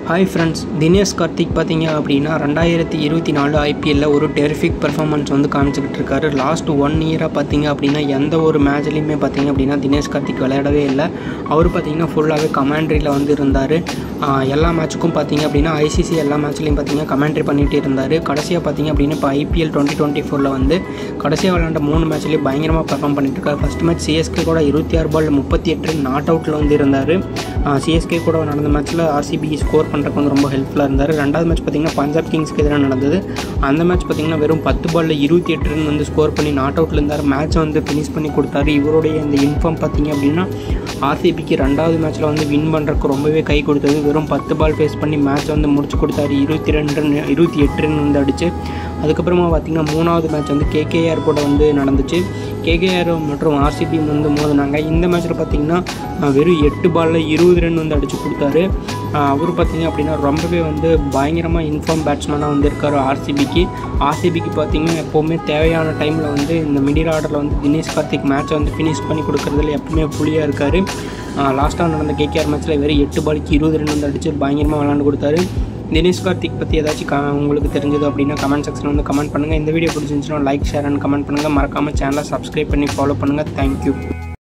hi friends Dinesh Karthik பார்த்தீங்க அப்படின்னா ரெண்டாயிரத்தி இருபத்தி நாலு ஐபிஎல்லில் ஒரு டெரிஃபிக் பெர்ஃபார்மன்ஸ் வந்து காமிச்சிக்கிட்டு இருக்காரு லாஸ்ட் ஒன் இயராக பார்த்தீங்க அப்படின்னா எந்த ஒரு மேட்ச்லையுமே பார்த்தீங்க அப்படின்னா தினேஷ் கார்த்திக் விளையாடவே இல்லை அவர் பார்த்தீங்கன்னா ஃபுல்லாகவே கமாண்ட்ரியில் வந்து இருந்தார் எல்லா மேட்ச்சுக்கும் பார்த்தீங்க அப்படின்னா ஐசிசி எல்லா மேட்ச்லையும் பார்த்தீங்கன்னா கமெண்ட்ரி பண்ணிகிட்டு இருந்தார் கடைசியாக பார்த்தீங்க அப்படின்னா இப்போ ஐபிஎல் டுவெண்ட்டி டுவெண்ட்டி ஃபோரில் வந்து கடைசியாக விளையாண்ட மூணு மேட்ச்லேயும் பயங்கரமாக பெர்ஃபார்ம் பண்ணிட்டு இருக்காரு ஃபஸ்ட் மேட்ச் சிஎஸ்கே கூட இருபத்தி ஆறு பால் முப்பத்தி எட்டு நாட் அவுட்டில் வந்து இருந்தார் சிஎஸ்கே கூட நடந்த மேட்ச்சில் ஆர்சிபி ஸ்கோர் பண்ணுறதுக்கு வந்து ரொம்ப ஹெல்ப்ஃபுல்லாக இருந்தார் ரெண்டாவது மேட்ச் பார்த்தீங்கன்னா பஞ்சாப் கிங்ஸ்க்கு எதிராக நடந்தது அந்த மேட்ச் பார்த்தீங்கன்னா வெறும் பத்து பாலில் இருபத்தி எட்டு ரன் வந்து ஸ்கோர் பண்ணி நாட் அவுட்டில் இருந்தார் மேட்ச்சை வந்து ஃபினிஷ் பண்ணி கொடுத்தாரு இவருடைய இந்த இன்ஃபார்ம் பார்த்தீங்க அப்படின்னா ஆர்சிபிக்கு ரெண்டாவது மேட்ச்சில் வந்து வின் பண்ணுறதுக்கு ரொம்பவே கை கொடுத்தது வெறும் பத்து பால் ஃபேஸ் பண்ணி மேட்ச் வந்து முடிச்சு கொடுத்தாரு இருபத்தி ரெண்டு ரன் இருபத்தி எட்டு ரன் வந்து அடிச்சு அதுக்கப்புறமா பார்த்திங்கன்னா மூணாவது மேட்ச் வந்து கேகேஆர் கூட வந்து நடந்துச்சு கேகேஆர் மற்றும் ஆர்சிபி வந்து மோதினாங்க இந்த மேட்ச்சில் பார்த்திங்கன்னா வெறும் எட்டு பாலில் இருபது ரன் வந்து அடித்து கொடுத்தாரு அவர் பார்த்திங்க அப்படின்னா ரொம்பவே வந்து பயங்கரமாக இன்ஃபார்ம் பேட்ஸ்மேனாக வந்து இருக்கார் ஆர்சிபிக்கு ஆர்சிபிக்கு பார்த்திங்கன்னா எப்போவுமே தேவையான டைமில் வந்து இந்த மிடில் ஆர்டரில் வந்து தினேஷ் கார்த்திக் மேட்ச்சை வந்து ஃபினிஷ் பண்ணி கொடுக்குறதுல எப்பவுமே புலியாக இருக்கார் லாஸ்ட்டாக நடந்த கேகேஆர் மேட்ச்சில் வெறும் எட்டு பாலுக்கு இருபது ரன் வந்து அடித்து பயங்கரமாக விளாண்டு கொடுத்தாரு தினேஷ் கார்த்திக் பற்றி ஏதாச்சும் க உங்களுக்கு தெரிஞ்சது அப்படின்னா கமெண்ட் செக்ஷன் வந்து கமெண்ட் பண்ணுங்கள் இந்த வீடியோ பிடிச்சிருந்துச்சுன்னா லைக் ஷேர் அண்ட் கமெண்ட் பண்ணுங்கள் மறக்காமல் சேனலை சப்ஸ்கிரைப் பண்ணி ஃபாலோ பண்ணுங்கள் தேங்க்யூ